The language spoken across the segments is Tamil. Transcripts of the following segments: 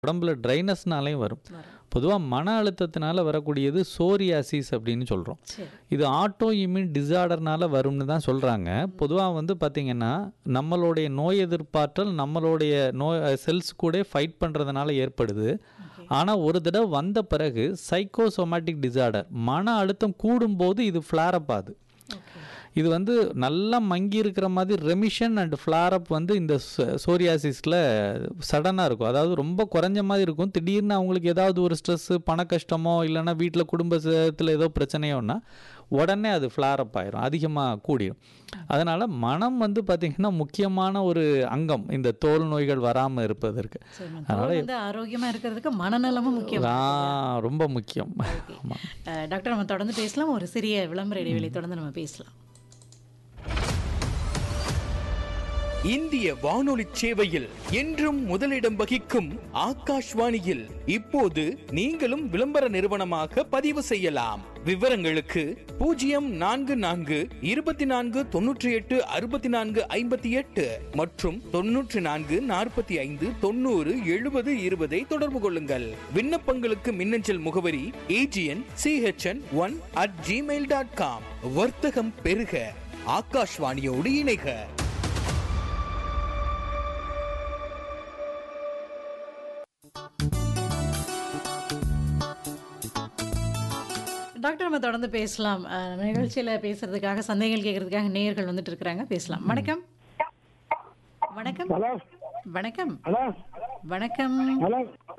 உடம்புல ட்ரைனஸ்னாலையும் வரும் வரும். பொதுவாக மன அழுத்தத்தினால வரக்கூடியது சோரியாசிஸ் அப்படின்னு சொல்கிறோம் சரி இது ஆட்டோ இம்யூன் டிசார்டர்னால வரும்னு தான் சொல்கிறாங்க பொதுவாக வந்து பார்த்திங்கன்னா நம்மளுடைய நோய் எதிர்ப்பாற்றல் நம்மளுடைய நோய் செல்ஸ் கூட ஃபைட் பண்ணுறதுனால ஏற்படுது ஆனால் ஒரு தடவை வந்த பிறகு சைக்கோசோமேட்டிக் டிசார்டர் மன அழுத்தம் கூடும்போது இது ஃப்ளாரப் ஆகுது ஓகே இது வந்து நல்லா மங்கி இருக்கிற மாதிரி ரெமிஷன் அண்ட் ஃப்ளாரப் வந்து இந்த சோரியாசிஸில் சடனாக இருக்கும் அதாவது ரொம்ப குறைஞ்ச மாதிரி இருக்கும் திடீர்னு அவங்களுக்கு ஏதாவது ஒரு ஸ்ட்ரெஸ்ஸு பண கஷ்டமோ இல்லைன்னா வீட்டில் குடும்பத்தில் ஏதோ பிரச்சனையோன்னா உடனே அது ஃப்ளாரப் ஆயிரும் அதிகமாக கூடிரும் அதனால் மனம் வந்து பார்த்திங்கன்னா முக்கியமான ஒரு அங்கம் இந்த தோல் நோய்கள் வராமல் இருப்பதற்கு சரி நம்ம தோல் வந்து ஆரோக்கியமா இருக்கிறதுக்கு மனநலமும் முக்கியம் ஆ, ரொம்ப முக்கியம் ஆமாம் அஹ், டாக்டர் நம்ம தொடர்ந்து பேசலாம் ஒரு சிறிய விளம்பர இடைவெளி தொடர்ந்து நம்ம பேசலாம் இந்திய வானொலி சேவையில் என்றும் முதலிடம் வகிக்கும் ஆகாஷ்வாணியில் இப்போது நீங்களும் விளம்பர நிறுவனமாக பதிவு செய்யலாம் விவரங்களுக்கு பூஜ்ஜியம் நான்கு நான்கு இருபத்தி நான்கு தொன்னூற்றி எட்டு அறுபத்தி நான்கு ஐம்பத்தி எட்டு மற்றும் தொன்னூற்றி நான்கு நாற்பத்தி ஐந்து தொண்ணூறு எழுபது இருபதை தொடர்பு கொள்ளுங்கள் விண்ணப்பங்களுக்கு மின்னஞ்சல் முகவரி AGN CHN one at Gmail dot com வர்த்தகம் பெருக ஆகாஷ்வாணியோடு இணைக டாக்டர் நம்ம தொடர்ந்து பேசலாம் அஹ், நம்ம நிகழ்ச்சியில பேசுறதுக்காக சந்தேகங்கள் கேட்கறதுக்காக நேயர்கள் வந்துட்டு இருக்கிறாங்க பேசலாம் வணக்கம் வணக்கம் ஹலோ வணக்கம் ஹலோ வணக்கம் ஹலோ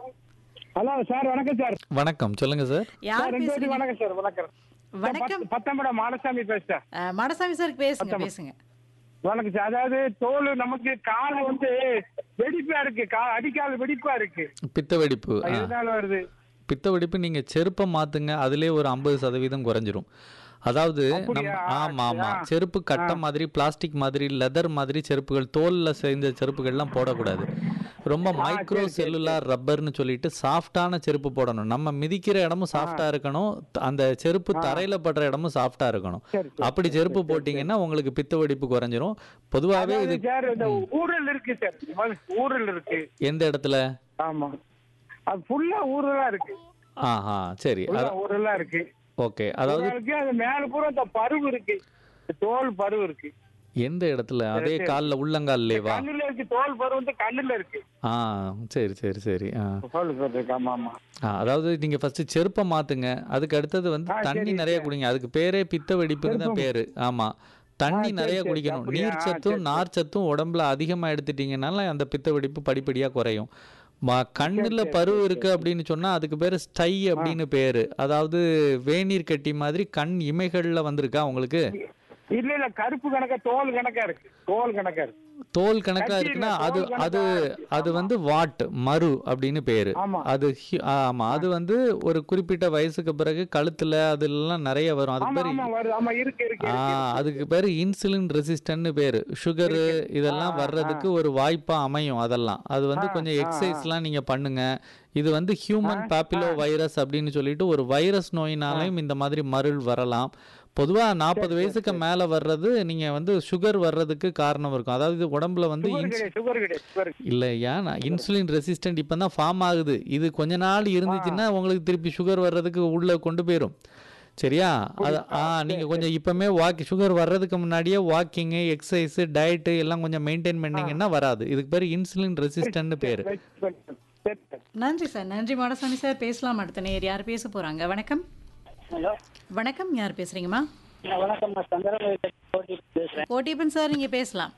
ஹலோ சார் வணக்கம் சார் வணக்கம் சொல்லுங்கள் சார் யார் சார் ரெண்டு பேரும் பேசுறீங்க வணக்கம் சார் வணக்கம் வணக்கம் பத்தம்படம் மாடசாமி பேசுறேன் அஹ், மாடசாமி சார் பேசுங்க பேசுங்க வணக்கம் சார் அதாவது தோல் நமக்கு காலை வந்து வெடிப்பா இருக்கு கா அடிக்கால் வெடிப்பா இருக்கு பித்த வெடிப்பு அது ஆ எதனால வருது பித்த வெடிப்பு நீங்கள் செருப்பை மாற்றுங்க அதுலேயே ஒரு ஐம்பது சதவீதம் குறைஞ்சிரும் அதாவது நம்ம அப்படியா? ஆமாம் ஆமாம் ஆ. செருப்பு கட்டை மாதிரி பிளாஸ்டிக் மாதிரி லெதர் மாதிரி செருப்புகள் தோலில் சேர்ந்த செருப்புகள்லாம் போடக்கூடாது ரொம்ப மைக்ரோ செல்லுலார் ரப்பர்னு சொல்லிட்டு சாஃப்டான செருப்பு போடணும் நம்ம மிதிக்கிற இடமும் சாஃப்டாக இருக்கணும் த- அந்த செருப்பு தரையில் படுற இடமும் சாஃப்டாக இருக்கணும் சரி, சரி, அப்படி செருப்பு போட்டிங்கன்னா உங்களுக்கு பித்த வெடிப்பு குறைஞ்சிரும் பொதுவாகவே இது அதாவது சார் இந்த ஊரல் இருக்கு சார் ஊரல் இருக்கு எந்த இடத்துல ஆமா அது ஃபுல்லா ஊரலா இருக்கு ஆஹா சரி ஃபுல்லா ஊரலா இருக்கு ஓகே அதாவது ஊரலுக்கு அது மேல பூரா இந்த பருவு இருக்கு இந்த தோல் பருவு இருக்கு எந்த இடத்துல அதே காலில் உள்ளங்கால்லேவா கண்ணுல இருக்கு தோல் பருவு வந்து கண்ணுல இருக்கு ஆ சரி சரி சரி ஆ தோல் பருவு இருக்கு ஆமா ஆமா ஆ, அதாவது நீங்க ஃபர்ஸ்ட் செருப்பை மாத்துங்க அதுக்கு அடுத்தது வந்து ஆ, தண்ணி சரி, நிறைய சரி. குடிங்க அதுக்கு பேரே பித்த வெடிப்புன்னு தான் பேரு ஆமா தண்ணி சரி, நிறைய சரி, குடிக்கணும் அப்படியா? நீர் சத்தும் சரி, நார் சத்தும் உடம்புல அதிகமா எடுத்துட்டீங்கனால அந்த பித்த வெடிப்பு படிப்படியா குறையும் ம- கண்ணுல பருவு இருக்கு அப்படின்னு சொன்னா அதுக்கு பேரு ஸ்டை அப்படின்னு பேரு அதாவது வேநீர் கட்டி மாதிரி கண் இமைகள்ல வந்திருக்கா உங்களுக்கு இல்ல இல்ல கருப்பு கணக்கா தோல் கணக்கா இருக்கு தோல் கணக்கா இருக்கு தோல் கணக்கா கட்டி இருக்குன்னா இல்ல, அது தோல் அது கணக்கா இருக்கு. அது வந்து வாட் மரு அப்படின்னு பேரு ஆமா. அது ஹி- ஆமா அது வந்து ஒரு குறிப்பிட்ட வயசுக்கு பிறகு கழுத்துல அதுலாம் நிறைய வரும் அதுக்கு ஆமா பேரு ஆமா வருது ஆமா இருக்கு இருக்கு ஆ இருக்கு, இருக்கு. அதுக்கு பேரு இன்சுலின் ரெசிஸ்டன்ட்னு பேரு சுகரு இதெல்லாம் வர்றதுக்கு ஒரு வாய்ப்பா அமையும் அதெல்லாம் அது வந்து கொஞ்சம் எக்ஸசைஸ்லாம் நீங்க பண்ணுங்க இது வந்து ஹியூமன் பாப்பிலோ வைரஸ் அப்படின்னு சொல்லிட்டு ஒரு வைரஸ் நோயினாலையும் இந்த மாதிரி மருள் வரலாம் பொதுவா நாற்பது வயசுக்கு மேல வர்றது நீங்க வந்து சுகர் வர்றதுக்கு காரணம் இருக்கும் அதாவது உடம்புல வந்து சுகர் இன்ஸ் கிடையாது சுகர் கிடையாது சுகர் இல்லையா நான் இன்சுலின் ரெசிஸ்டன்ட் இப்போ தான் ஃபார்ம் ஆகுது இது கொஞ்ச நாள் இருந்துச்சுன்னா உங்களுக்கு திருப்பி சுகர் வர்றதுக்கு உள்ளே கொண்டு போயிடும் சரியா அது ஆ நீங்கள் கொஞ்சம் இப்போமே வாக் சுகர் வர்றதுக்கு முன்னாடியே வாக்கிங்கு எக்ஸசைஸு டயட்டு எல்லாம் கொஞ்சம் மெயின்டைன் பண்ணீங்கன்னா வராது இதுக்கு பேர் இன்சுலின் ரெசிஸ்டன்ட்னு பேர் சரி, சரி, சரி, சரி. நன்றி சார் நன்றி மாடசாமி சார் பேசலாம் அடுத்த நேயர் யார் பேச போறாங்க வணக்கம் ஹலோ வணக்கம் யார் பேசுறீங்கம்மா நான் வணக்கம் நான் சந்திரமணி போட்டி பேசுறேன் கோட்டியப்பன் சார் நீங்க பேசலாம்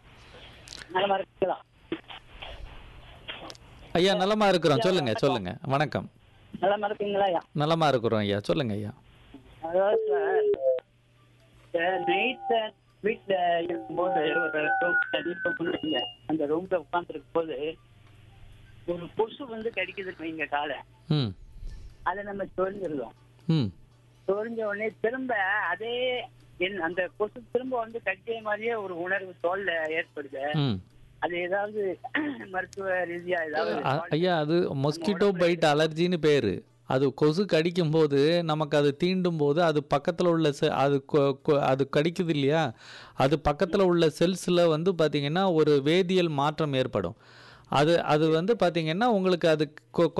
நலமா இருக்கீங்களா ஐயா நலமா இருக்கிறோம் சொல்லுங்க சொல்லுங்க வணக்கம் நலமா இருக்கீங்களா ஐயா நலமா இருக்கிறோம் ஐயா சொல்லுங்க ஐயா அதாவது சார் நைட் வீட்டில் இருக்கும்போது ஒரு ரூம் தனிப்பு பண்ணுவீங்க அந்த ரூம்ல உட்காந்துருக்கும் போது ஒரு கொசு வந்து கடிக்குது வைங்க காலை ம் அதை நம்ம சொரிஞ்சிருந்தோம் ம் சொரிஞ்ச உடனே திரும்ப அதே என் அந்த கொசு திரும்ப வந்து கடிச்ச மாதிரியே ஒரு உணர்வு தோல்ல ஏற்படுது ம் அது ஏதாவது மருத்துவ ரீதியா ஏதாவது அ- ஐயா அது மொஸ்கிட்டோ பைட் அலர்ஜின்னு பேர் அது கொசு கடிக்கும் போது நமக்கு அது தீண்டும் போது அது பக்கத்தில் உள்ள செ அது கொ- கொ- அது கடிக்குது இல்லையா அது பக்கத்தில் உள்ள செல்ஸில் வந்து பார்த்திங்கன்னா ஒரு வேதியியல் மாற்றம் ஏற்படும் அது அது வந்து பார்த்திங்கன்னா உங்களுக்கு அது கொ-